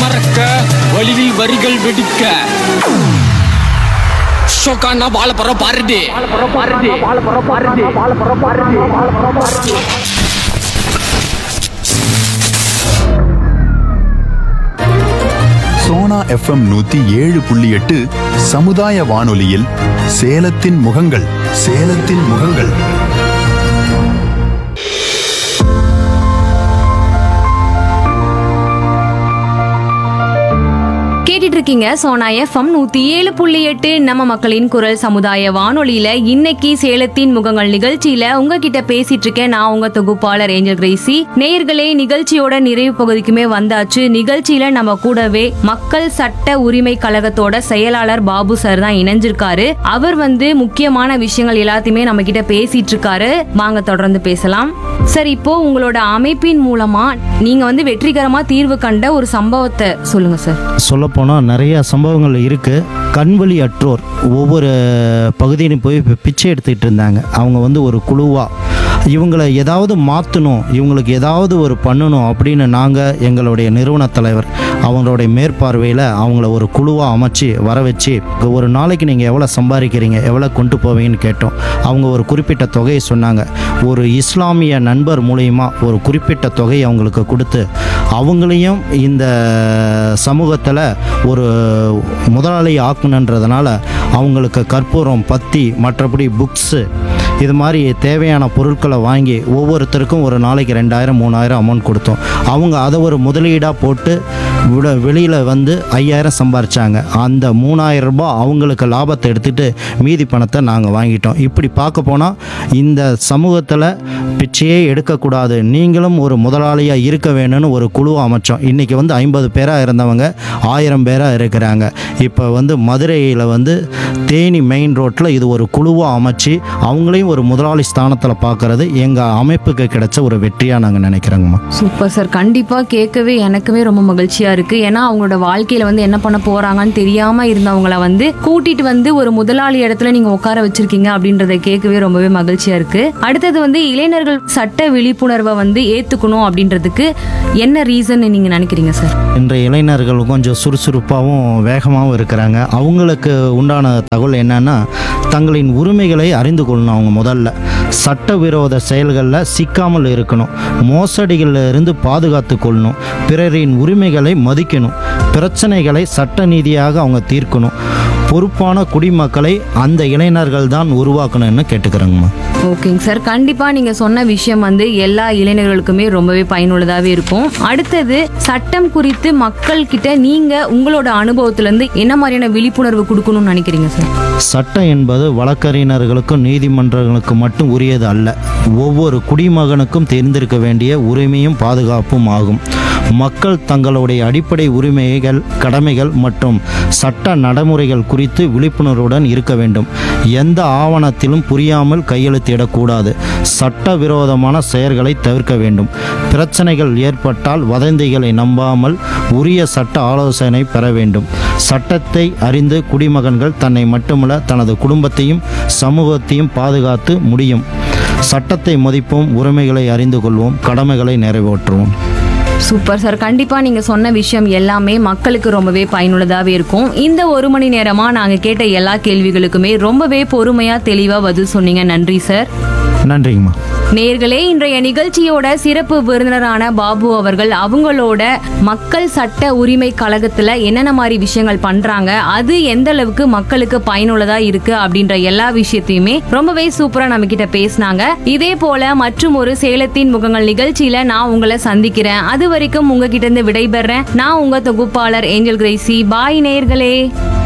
பறக்க வழியில் வரிகள் வெடிக்க ஷோக்கானா வாழ போற பாருடி சோனா எஃப்எம் நூத்தி ஏழு புள்ளி எட்டு சமுதாய வானொலியில் சேலத்தின் முகங்கள் சேலத்தின் முகங்கள் கேட்டுட்டு இருக்கீங்க சோனா எஃப்எம் நூத்தி ஏழு புள்ளி எட்டு நம்ம மக்களின் குரல் சமுதாய வானொலியில இன்னைக்கு சேலத்தின் முகங்கள் நிகழ்ச்சியில உங்ககிட்ட பேசிட்டு இருக்கேன் நான் உங்க தொகுப்பாளர் ஏஞ்சல் கிரேசி நேயர்களே நிகழ்ச்சியோட நிறைவு பகுதிக்குமே வந்தாச்சு நிகழ்ச்சியில நம்ம கூடவே மக்கள் சட்ட உரிமை கழகத்தோட செயலாளர் பாபு சார் தான் இணைஞ்சிருக்காரு அவர் வந்து முக்கியமான விஷயங்கள் எல்லாத்தையுமே நம்ம கிட்ட பேசிட்டு இருக்காரு வாங்க தொடர்ந்து பேசலாம் சார் இப்போ உங்களோட அமைப்பின் மூலமா நீங்க வந்து வெற்றிகரமா தீர்வு கண்ட ஒரு சம்பவத்தை சொல்லுங்க சார் சொல்லப்போனால் நிறைய சம்பவங்கள் இருக்குது கண்வழி அற்றோர் ஒவ்வொரு பகுதியிலும் போய் பி- பிச்சை எடுத்துக்கிட்டு இருந்தாங்க அவங்க வந்து ஒரு குழுவாக இவங்களை ஏதாவது மாற்றணும் இவங்களுக்கு ஏதாவது ஒரு பண்ணணும் அப்படின்னு நாங்கள் எங்களுடைய நிறுவன தலைவர் அவங்களுடைய மேற்பார்வையில் அவங்கள ஒரு குழுவாக அமைச்சு வர வச்சு ஒரு நாளைக்கு நீங்கள் எவ்வளோ சம்பாதிக்கிறீங்க எவ்வளோ கொண்டு போவீங்கன்னு கேட்டோம் அவங்க ஒரு குறிப்பிட்ட தொகையை சொன்னாங்க ஒரு இஸ்லாமிய நண்பர் மூலயமா ஒரு குறிப்பிட்ட தொகையை அவங்களுக்கு கொடுத்து அவங்களையும் இந்த சமூகத்தில் ஒரு முதலாளி ஆக்கணுன்றதுனால அவங்களுக்கு கற்பூரம் பத்தி மற்றபடி புக்ஸு இது மாதிரி தேவையான பொருட்களை வாங்கி ஒவ்வொருத்தருக்கும் ஒரு நாளைக்கு ரெண்டாயிரம் மூணாயிரம் அமௌண்ட் கொடுத்தோம் அவங்க அதை ஒரு முதலீடாக போட்டு விட வெளியில் வந்து ஐயாயிரம் சம்பாரிச்சாங்க அந்த மூணாயிரம் ரூபாய் அவங்களுக்கு லாபத்தை எடுத்துட்டு மீதி பணத்தை நாங்கள் வாங்கிட்டோம் இப்படி பார்க்க போனால் இந்த சமூகத்தில் பிச்சையே எடுக்கக்கூடாது நீங்களும் ஒரு முதலாளியாக இருக்க வேணும்னு ஒரு குழுவை அமைச்சோம் இன்றைக்கி வந்து ஐம்பது பேராக இருந்தவங்க ஆயிரம் பேராக இருக்கிறாங்க இப்போ வந்து மதுரையில் வந்து தேனி மெயின் ரோட்டில் இது ஒரு குழுவாக அமைச்சு அவங்களையும் ஒரு முதலாளி ஸ்தானத்தில் பார்க்கறது எங்கள் அமைப்புக்கு கிடைச்ச ஒரு வெற்றியாக நாங்கள் நினைக்கிறோங்கம்மா சூப்பர் சார் கண்டிப்பா கேட்கவே எனக்குமே ரொம்ப மகிழ்ச்சியா இருக்கு ஏன்னா அவங்களோட வாழ்க்கையில வந்து என்ன பண்ண போறாங்கன்னு தெரியாம இருந்தவங்கள வந்து கூட்டிட்டு வந்து ஒரு முதலாளி இடத்துல நீங்க உட்கார வச்சிருக்கீங்க அப்படின்றத கேட்கவே ரொம்பவே மகிழ்ச்சியா இருக்கு அடுத்தது வந்து இளைஞர்கள் சட்ட விழிப்புணர்வை வந்து ஏத்துக்கணும் அப்படின்றதுக்கு என்ன ரீசன் நீங்க நினைக்கிறீங்க சார் இன்றைய இளைஞர்கள் கொஞ்சம் சுறுசுறுப்பாகவும் வேகமாகவும் இருக்கிறாங்க அவங்களுக்கு உண்டான தகவல் என்னன்னா தங்களின் உரிமைகளை அறிந்து கொள்ளணும் அவங்க முதல்ல சட்டவிரோத செயல்களில் சிக்காமல் இருக்கணும் மோசடிகளில் இருந்து பாதுகாத்து கொள்ளணும் பிறரின் உரிமைகளை மதிக்கணும் பிரச்சனைகளை சட்ட நீதியாக அவங்க தீர்க்கணும் பொறுப்பான குடிமக்களை அந்த இளைஞர்கள் தான் உருவாக்கணும்னு கேட்டுக்கிறேங்கம்மா ஓகேங்க சார் கண்டிப்பா நீங்க சொன்ன விஷயம் வந்து எல்லா இளைஞர்களுக்குமே ரொம்பவே பயனுள்ளதாவே இருக்கும் அடுத்தது சட்டம் குறித்து மக்கள் கிட்ட நீங்க உங்களோட அனுபவத்துல இருந்து என்ன மாதிரியான விழிப்புணர்வு கொடுக்கணும்னு நினைக்கிறீங்க சார் சட்டம் என்பது வழக்கறிஞர்களுக்கும் நீதிமன்றங்களுக்கும் மட்டும் உரியது அல்ல ஒவ்வொரு குடிமகனுக்கும் தெரிந்திருக்க வேண்டிய உரிமையும் பாதுகாப்பும் ஆகும் மக்கள் தங்களுடைய அடிப்படை உரிமைகள் கடமைகள் மற்றும் சட்ட நடைமுறைகள் குறித்து விழிப்புணர்வுடன் இருக்க வேண்டும் எந்த ஆவணத்திலும் புரியாமல் கையெழுத்திடக்கூடாது சட்டவிரோதமான செயல்களை தவிர்க்க வேண்டும் பிரச்சனைகள் ஏற்பட்டால் வதந்திகளை நம்பாமல் உரிய சட்ட ஆலோசனை பெற வேண்டும் சட்டத்தை அறிந்து குடிமகன்கள் தன்னை மட்டுமல்ல தனது குடும்பத்தையும் சமூகத்தையும் பாதுகாத்து முடியும் சட்டத்தை மதிப்போம் உரிமைகளை அறிந்து கொள்வோம் கடமைகளை நிறைவேற்றுவோம் சூப்பர் சார் கண்டிப்பா நீங்க சொன்ன விஷயம் எல்லாமே மக்களுக்கு ரொம்பவே பயனுள்ளதாவே இருக்கும் இந்த ஒரு மணி நேரமா நாங்க கேட்ட எல்லா கேள்விகளுக்குமே ரொம்பவே பொறுமையா தெளிவா பதில் சொன்னீங்க நன்றி சார் நன்றிங்கம்மா நேர்களே இன்றைய நிகழ்ச்சியோட சிறப்பு விருந்தினரான பாபு அவர்கள் அவங்களோட மக்கள் சட்ட உரிமை கழகத்துல என்னென்ன மாதிரி விஷயங்கள் பண்றாங்க அது எந்த அளவுக்கு மக்களுக்கு பயனுள்ளதா இருக்கு அப்படின்ற எல்லா விஷயத்தையுமே ரொம்பவே சூப்பரா நம்ம கிட்ட பேசினாங்க இதே போல மற்றும் ஒரு சேலத்தின் முகங்கள் நிகழ்ச்சியில நான் உங்களை சந்திக்கிறேன் அது வரைக்கும் உங்ககிட்ட இருந்து விடைபெறேன் நான் உங்க தொகுப்பாளர் ஏஞ்சல் கிரேசி பாய் நேர்களே